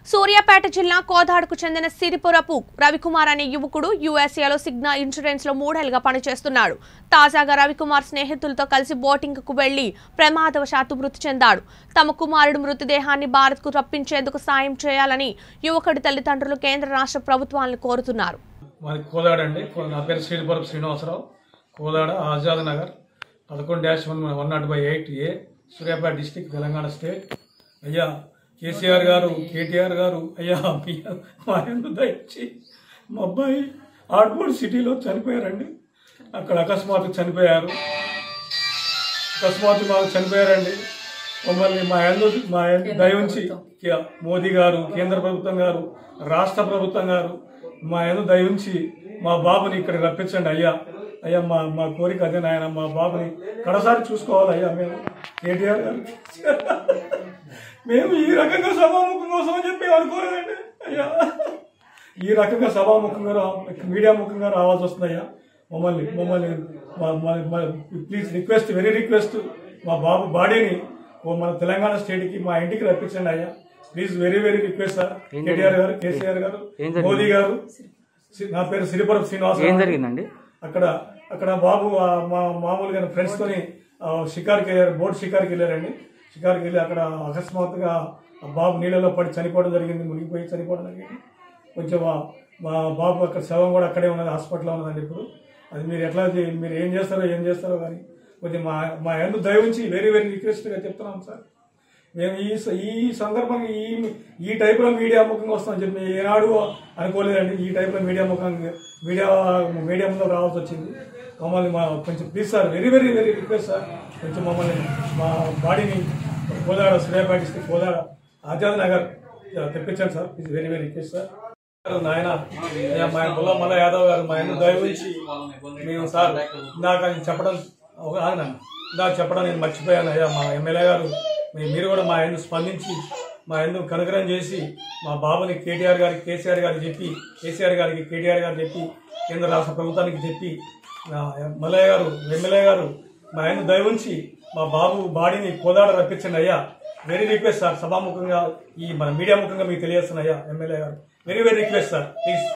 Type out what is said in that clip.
సూర్యాపేట జిల్లా కోదాడుకు చెందిన సిరిపురపు రవికుమార్ అనే యువకుడు యుఎస్ఏలో సిగ్నా ఇన్సూరెన్స్ లో మూడేళ్లుగా పనిచేస్తున్నాడు తాజాగా రవికుమార్ స్నేహితులతో కలిసి బోటింగ్ కు వెళ్లి ప్రమాదవశాత్తు మృతి చెందాడు తమ కుమారుడు మృతదేహాన్ని భారత్ కు రప్పించేందుకు సాయం చేయాలని యువకుడి తల్లిదండ్రులు కేంద్ర రాష్ట్ర ప్రభుత్వాలను కోరుతున్నారు మాది కోదాడ అండి కో- నా పేరు శ్రీనిపురపు శ్రీనివాసరావు కోదాడ ఆజాద్ నగర్ పదకొండు dash one one not by eight A Suryapet district Telangana state అయ్యా కేసీఆర్ గారు కేటీఆర్ గారు అయ్యా మీ మా ఎందు దయచి మా అబ్బాయి ఆర్ట్బోర్డ్ సిటీలో చనిపోయారండి అక్కడ అకస్మాత్తు చనిపోయారు అకస్మాత్తు మాకు చనిపోయారండి మమ్మల్ని మా ఎందు మా ఎందు దయ ఉంచి కే- మోదీ గారు కేంద్ర ప్రభుత్వం గారు రాష్ట్ర ప్రభుత్వం గారు మా ఎందు దయ ఉంచి మా బాబుని ఇక్కడ రప్పించండి అయ్యా అయ్యా మా మా కోరిక అదే నాయన మా బాబుని కడసారి చూసుకోవాలి అయ్యా మేము కేటీఆర్ గారు మేము ఈ రకంగా సభాముఖం కోసం అని చెప్పి అనుకోలేదండి అయ్యా ఈ రకంగా సభాముఖంగా రా మీడియా ముఖంగా రావాల్సి వస్తుందయ్యా మమ్మల్ని మమ్మల్ని మా- మా- మా- ప్లీజ్ రిక్వెస్ట్ వెరీ రిక్వెస్ట్ మా బాబు బాడీని ఓ మన తెలంగాణ స్టేట్కి మా ఇంటికి రప్పించండి అయ్యా please very very request sir KTR గారు కేసీఆర్ గారు మోదీ గారు సి- నా పేరు సిరిపురం శ్రీనివాస ఏం జరిగిందండి అక్కడ అక్కడ బాబు ఆ, మా మామూలుగా ఫ్రెండ్స్ తోని ఆ, షికార్కి వెళ్ళారు బోట్ షికార్కి వెళ్ళారండి షికార్కి వెళ్ళి అక్కడ అకస్మాత్తుగా ఆ బాబు నీళ్ళలో పడి చనిపోవడం జరిగింది మునిగిపోయి చనిపోవడం జరిగింది కొంచెం మా- మా బాబు అక్కడ శవం కూడా అక్కడే ఉన్నది హాస్పిటల్లో ఉన్నదండి ఇప్పుడు అది మీరు ఎట్లా చే- మీరు ఏం చేస్తారో ఏం చేస్తారో కానీ కొంచెం మా మా ఎందు దయ ఉంచి వెరీ వెరీ రిక్వెస్ట్గా చెప్తున్నాం సార్ మేము ఈ స- ఈ సందర్భంగా ఈ ఈ టైప్లో మీడియా ముఖంగా వస్తామని చెప్పి ఏనాడు అనుకోలేదండి ఈ టైప్లో మీడియా ముఖంగా మీడియా మీడియా ముందు రావాల్సి వచ్చింది మమ్మల్ని మా కొంచెం please sir very very very request sir కొంచెం మమ్మల్ని మా బాడీని కోదాడ సూర్యాపేట డిస్ట్రిక్ట్ కోదాడ ఆజాద్ నగర్ ఇలా తెప్పించండి sir please very very request sir నాయన అయ్యా, మా బుల్ల మల్ల యాదవ్ గారు మా ఆయన దయ ఉంచి మేము సార్ ఇందాక నేను చెప్పడం ఒక ఆగనా ఇందాక చెప్పడం నేను మర్చిపోయాను అయ్యా మా ఎమ్మెల్యే గారు మీ- మీరు కూడా మా ఆయన స్పందించి మా ఆయన కనుగ్రహం చేసి మా బాబుని కేటీఆర్ గారికి కేసీఆర్ గారికి చెప్పి కేసీఆర్ గారికి కేటీఆర్ గారికి చెప్పి కేంద్ర రాష్ట్ర ప్రభుత్వానికి చెప్పి నా మల్లయ్య గారు ఎమ్మెల్యే గారు మా ఆయన దయ ఉంచి మా బాబు బాడీని కోదాడ రప్పించండి అయ్యా వెరీ రిక్వెస్ట్ సార్ సభాముఖంగా ఈ మన మీడియా ముఖంగా మీకు తెలియజేస్తున్నా అయ్యా ఎమ్మెల్యే గారు very very request sir please